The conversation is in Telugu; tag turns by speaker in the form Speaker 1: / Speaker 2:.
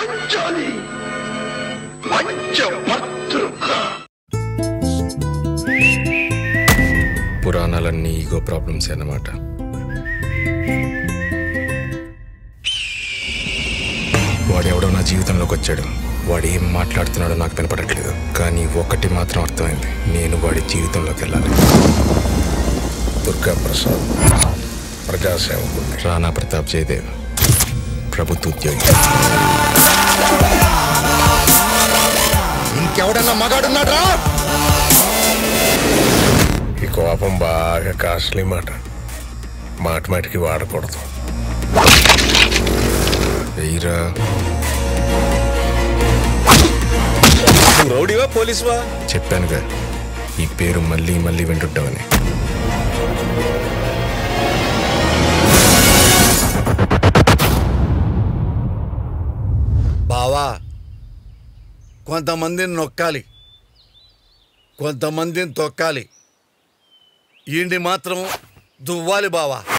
Speaker 1: పంచాలి పంచభద్రుక
Speaker 2: పురాణాలన్నీ ఈగో ప్రాబ్లమ్స్ అన్నమాట వాడెవడో నా జీవితంలోకి వచ్చాడు వాడు ఏం మాట్లాడుతున్నాడో నాకు వినపడట్లేదు కానీ ఒకటి మాత్రం అర్థమైంది నేను వాడి జీవితంలోకి వెళ్ళాలి
Speaker 1: దుర్గా ప్రసాద్ ప్రజాసేవకుడిని
Speaker 2: రాణా ప్రతాప్ జయదేవ్ ప్రభుత్వ ఉద్యోగి
Speaker 1: ఇంకెవడన్నా మగాడున్నాడ్రా ఈ కోపం బాగా కాస్ట్లీ మాట మాట మాటికి వాడకూడదు
Speaker 2: వెయ్యిరా
Speaker 3: రౌడీవా పోలీసువా
Speaker 2: చెప్పానుగా ఈ పేరు మళ్ళీ మళ్ళీ వింటుంటామని
Speaker 4: బావా కొంతమందిని నొక్కాలి కొంతమందిని తొక్కాలి ఈయన్ని మాత్రం దువ్వాలి బావా